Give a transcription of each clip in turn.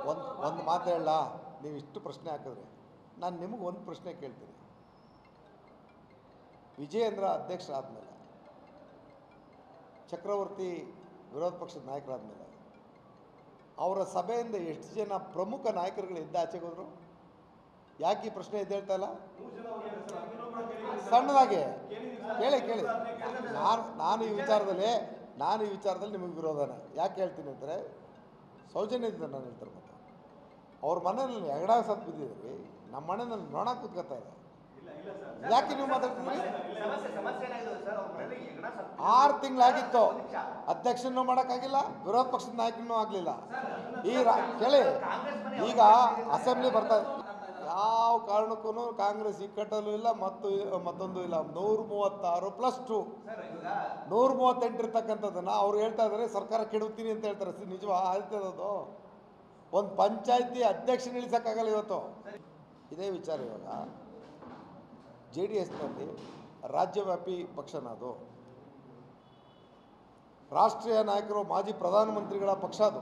ಒಂದು ಒಂದು ಮಾತು ಹೇಳ ನೀವು ಇಷ್ಟು ಪ್ರಶ್ನೆ ಹಾಕಿದ್ರೆ ನಾನು ನಿಮಗೆ ಒಂದು ಪ್ರಶ್ನೆ ಕೇಳ್ತೀನಿ ವಿಜಯೇಂದ್ರ ಅಧ್ಯಕ್ಷರಾದಮೇಲೆ ಚಕ್ರವರ್ತಿ ವಿರೋಧ ಪಕ್ಷದ ನಾಯಕರಾದಮೇಲೆ ಅವರ ಸಭೆಯಿಂದ ಎಷ್ಟು ಜನ ಪ್ರಮುಖ ನಾಯಕರುಗಳು ಎದ್ದು ಆಚೆಗೆ ಹೋದ್ರು ಯಾಕೆ ಈ ಪ್ರಶ್ನೆ ಎದ್ದೇಳ್ತಾ ಇಲ್ಲ ಸಣ್ಣದಾಗಿ ಕೇಳಿ ಕೇಳಿ ನಾನು ನಾನು ಈ ವಿಚಾರದಲ್ಲಿ ನಾನು ಈ ವಿಚಾರದಲ್ಲಿ ನಿಮಗೆ ವಿರೋಧನ ಯಾಕೆ ಹೇಳ್ತೀನಿ ಅಂದರೆ ಸೌಜನ್ಯದಿಂದ ನಾನು ಹೇಳ್ತಾರೆ ಮತ್ತೆ ಅವ್ರ ಮನೆಯಲ್ಲಿ ಎಗಡ ಸತ್ತು ಬಿದ್ದಿದ್ರಿ ನಮ್ಮ ಮನೆಯಲ್ಲಿ ನೊಣ ಕೂತ್ಕೊತಾ ಇದೆ ಯಾಕೆ ನೀವು ಮಾತಾಡ್ತಿದ್ರಿ ಸಮಸ್ಯೆ ಸಮಸ್ಯೆ ಏನಾಗಿದೆ ಸರ್ ಅವ್ರ ಮನೇಲಿ ಹೆಗಣ ಸತ್ತು ಆರು ತಿಂಗಳಾಗಿತ್ತು ಅಧ್ಯಕ್ಷನೂ ಮಾಡೋಕ್ಕಾಗಿಲ್ಲ ವಿರೋಧ ಪಕ್ಷದ ನಾಯಕನೂ ಆಗಲಿಲ್ಲ ಈ ರಾ ಕೇಳಿ ಈಗ ಅಸೆಂಬ್ಲಿ ಬರ್ತಾ ಯಾವ ಕಾರಣಕ್ಕೂ ಕಾಂಗ್ರೆಸ್ ಇಕ್ಕಟ್ಟಲ್ಲೂ ಇಲ್ಲ ಮತ್ತು ಮತ್ತೊಂದು ಇಲ್ಲ ನೂರ ಮೂವತ್ತಾರು ಪ್ಲಸ್ ಟು ಸರ್ ಈಗ ನೂರ ಮೂವತ್ತೆಂಟು ಇರ್ತಕ್ಕಂಥದ್ದನ್ನ ಅವ್ರು ಹೇಳ್ತಾ ಇದ್ದಾರೆ ಸರ್ಕಾರ ಕೆಡುತ್ತೀನಿ ಅಂತ ಹೇಳ್ತಾರೆ ಸಿ- ನಿಜವಾ ಆಯ್ತದದು ಒಂದು ಪಂಚಾಯತಿ ಅಧ್ಯಕ್ಷನ ಇಳಿಸೋಕ್ಕಾಗಲ್ಲ ಇವತ್ತು ಇದೇ ವಿಚಾರ ಇವಾಗ ಜೆ ಡಿ ಎಸ್ನಲ್ಲಿ ರಾಜ್ಯವ್ಯಾಪಿ ಪಕ್ಷನ ಅದು ರಾಷ್ಟ್ರೀಯ ನಾಯಕರು ಮಾಜಿ ಪ್ರಧಾನಮಂತ್ರಿಗಳ ಪಕ್ಷ ಅದು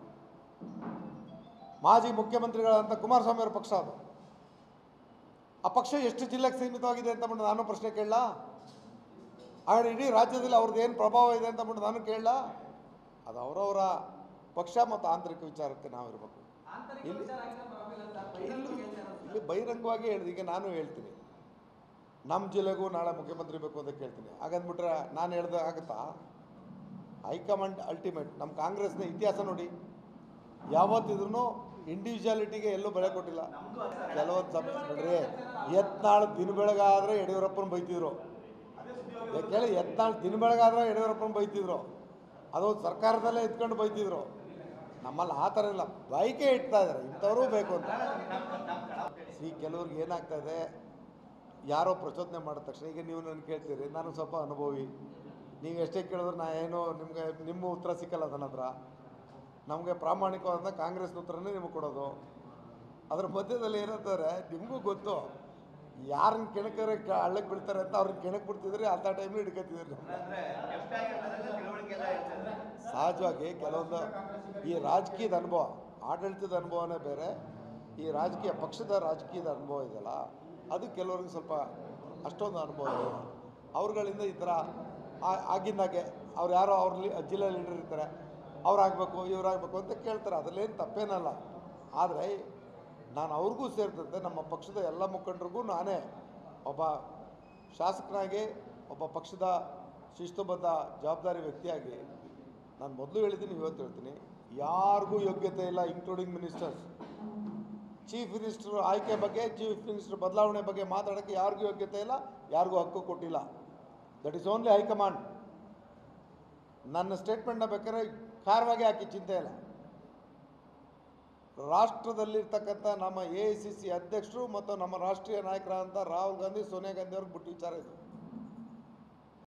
ಮಾಜಿ ಮುಖ್ಯಮಂತ್ರಿಗಳಂತ ಕುಮಾರಸ್ವಾಮಿ ಅವರ ಪಕ್ಷ ಅದು ಆ ಪಕ್ಷ ಎಷ್ಟು ಜಿಲ್ಲೆಗೆ ಸೀಮಿತವಾಗಿದೆ ಅಂತ ಬಿಟ್ಟು ನಾನು ಪ್ರಶ್ನೆ ಕೇಳಲ್ಲ ಹಾಗಾದ್ರೆ ಇಡೀ ರಾಜ್ಯದಲ್ಲಿ ಅವ್ರದ್ದು ಏನು ಪ್ರಭಾವ ಇದೆ ಅಂತ ಬಿಟ್ಟು ನಾನು ಕೇಳಲ್ಲ ಅದು ಅವರವರ ಪಕ್ಷ ಮತ್ತು ಆಂತರಿಕ ವಿಚಾರಕ್ಕೆ ನಾವಿರಬೇಕು ಇಲ್ಲಿ ಇಲ್ಲಿ ಇಲ್ಲಿ ಬಹಿರಂಗವಾಗಿ ಹೇಳಿದ ಈಗ ನಾನು ಹೇಳ್ತೀನಿ ನಮ್ಮ ಜಿಲ್ಲೆಗೂ ನಾಳೆ ಮುಖ್ಯಮಂತ್ರಿ ಬೇಕು ಅಂತ ಕೇಳ್ತೀನಿ ಹಾಗಂದ್ಬಿಟ್ರೆ ನಾನು ಹೇಳ್ದೆ ಆಗುತ್ತಾ ಹೈಕಮಾಂಡ್ ಅಲ್ಟಿಮೇಟ್ ನಮ್ಮ ಕಾಂಗ್ರೆಸ್ನ ಇತಿಹಾಸ ನೋಡಿ ಯಾವತ್ತಿದ್ರೂ ಇಂಡಿವಿಜುವಾಲಿಟಿಗೆ ಎಲ್ಲೂ ಬೆಲೆ ಕೊಟ್ಟಿಲ್ಲ ಕೆಲವೊಂದು ಸಮ ನೋಡ್ರಿ ಯತ್ನಾಳು ದಿನ ಬೆಳಗಾದ್ರೆ ಯಡಿಯೂರಪ್ಪನ ಬೈತಿದ್ರು ಏ ಕೇಳಿ ಯತ್ನಾಳು ದಿನ ಬೆಳಗಾದ್ರೆ ಯಡಿಯೂರಪ್ಪನ ಬೈತಿದ್ರು ಅದು ಸರ್ಕಾರದಲ್ಲೇ ಎತ್ಕೊಂಡು ಬೈತಿದ್ರು ನಮ್ಮಲ್ಲಿ ಆ ಥರ ಇಲ್ಲ ಬೈಕೆ ಇಡ್ತಾ ಇದ್ದಾರೆ ಇಂಥವ್ರೂ ಬೇಕು ಅಂತ ಸಿ ಕೆಲವ್ರಿಗೆ ಏನಾಗ್ತಾ ಇದೆ ಯಾರೋ ಪ್ರಚೋದನೆ ಮಾಡಿದ ತಕ್ಷಣ ಈಗ ನೀವು ನನಗೆ ಕೇಳ್ತೀರಿ ನಾನು ಸ್ವಲ್ಪ ಅನುಭವಿ ನೀವು ಎಷ್ಟೇ ಕೇಳಿದ್ರು ನಾ ಏನೋ ನಿಮಗೆ ನಿಮ್ಮ ಉತ್ತರ ಸಿಕ್ಕಲ್ಲ ನನ್ನ ಹತ್ರ ನಮಗೆ ಪ್ರಾಮಾಣಿಕವಾದ ಕಾಂಗ್ರೆಸ್ನ ಉತ್ತರನೇ ನಿಮಗೆ ಕೊಡೋದು ಅದ್ರ ಮಧ್ಯದಲ್ಲಿ ಏನಂತಾರೆ ನಿಮಗೂ ಗೊತ್ತು ಯಾರನ್ನ ಕೆಣಕರೆ ಹಳ್ಳಕ್ಕೆ ಬಿಡ್ತಾರೆ ಅಂತ ಅವ್ರನ್ನ ಕೆಣಕ್ ಬಿಡ್ತಿದ್ರಿ ಅಂಥ ಟೈಮಲ್ಲಿ ಹಿಡ್ಕೊತಿದ್ರಿ ನಮ್ಮನ್ನ. ಅಂದ್ರೆ ಲೆಫ್ಟ್ ಆಗಿರ್ತದೆ ತಿಳುವಳಿಕೆ ಎಲ್ಲ ಇರ್ತದೆ ಸಹಜವಾಗಿ ಕೆಲವೊಂದು ಈ ರಾಜಕೀಯದ ಅನುಭವ ಆಡಳಿತದ ಅನುಭವನೇ ಬೇರೆ ಈ ರಾಜಕೀಯ ಪಕ್ಷದ ರಾಜಕೀಯದ ಅನುಭವ ಇದೆಯಲ್ಲ ಅದು ಕೆಲವ್ರಿಗೆ ಸ್ವಲ್ಪ ಅಷ್ಟೊಂದು ಅನುಭವ ಇದೆ ಅವ್ರುಗಳಿಂದ ಈ ಥರ ಆ- ಆಗಿಂದಾಗೆ ಅವ್ರು ಯಾರೋ ಅವ್ರ ಲಿ- ಜಿಲ್ಲಾ ಲೀಡರ್ ಇರ್ತಾರೆ ಅವ್ರಾಗಬೇಕು ಇವ್ರಾಗಬೇಕು ಅಂತ ಕೇಳ್ತಾರೆ ಅದರಲ್ಲೇನು ತಪ್ಪೇನಲ್ಲ ಆದರೆ ನಾನು ಅವ್ರಿಗೂ ಸೇರ್ತಂತೆ ನಮ್ಮ ಪಕ್ಷದ ಎಲ್ಲ ಮುಖಂಡರಿಗೂ ನಾನೇ ಒಬ್ಬ ಶಾಸಕನಾಗಿ ಒಬ್ಬ ಪಕ್ಷದ ಶಿಸ್ತುಬದ್ಧ ಜವಾಬ್ದಾರಿ ವ್ಯಕ್ತಿಯಾಗಿ ನಾನು ಮೊದಲು ಹೇಳಿದ್ದೀನಿ ಇವತ್ತು ಹೇಳ್ತೀನಿ ಯಾರಿಗೂ ಯೋಗ್ಯತೆ ಇಲ್ಲ ಇನ್ಕ್ಲೂಡಿಂಗ್ ಮಿನಿಸ್ಟರ್ಸ್ ಚೀಫ್ ಮಿನಿಸ್ಟರ್ ಆಯ್ಕೆ ಬಗ್ಗೆ ಚೀಫ್ ಮಿನಿಸ್ಟರ್ ಬದಲಾವಣೆ ಬಗ್ಗೆ ಮಾತಾಡೋಕ್ಕೆ ಯಾರಿಗೂ ಯೋಗ್ಯತೆ ಇಲ್ಲ ಯಾರಿಗೂ ಹಕ್ಕು ಕೊಟ್ಟಿಲ್ಲ ದಟ್ ಈಸ್ ಓನ್ಲಿ ಹೈಕಮಾಂಡ್ ನನ್ನ ಸ್ಟೇಟ್ಮೆಂಟ್ನ ಬೇಕಾದ್ರೆ ಖಾರವಾಗಿ ಹಾಕಿ ಚಿಂತೆ ಇಲ್ಲ ರಾಷ್ಟ್ರದಲ್ಲಿರ್ತಕ್ಕಂಥ ನಮ್ಮ ಎ ಐ ಸಿ ಸಿ ಅಧ್ಯಕ್ಷರು ಮತ್ತು ನಮ್ಮ ರಾಷ್ಟ್ರೀಯ ನಾಯಕರಾದಂಥ ರಾಹುಲ್ ಗಾಂಧಿ ಸೋನಿಯಾ ಗಾಂಧಿ ಅವ್ರಿಗೆ ಬಿಟ್ಟು ವಿಚಾರ ಇದು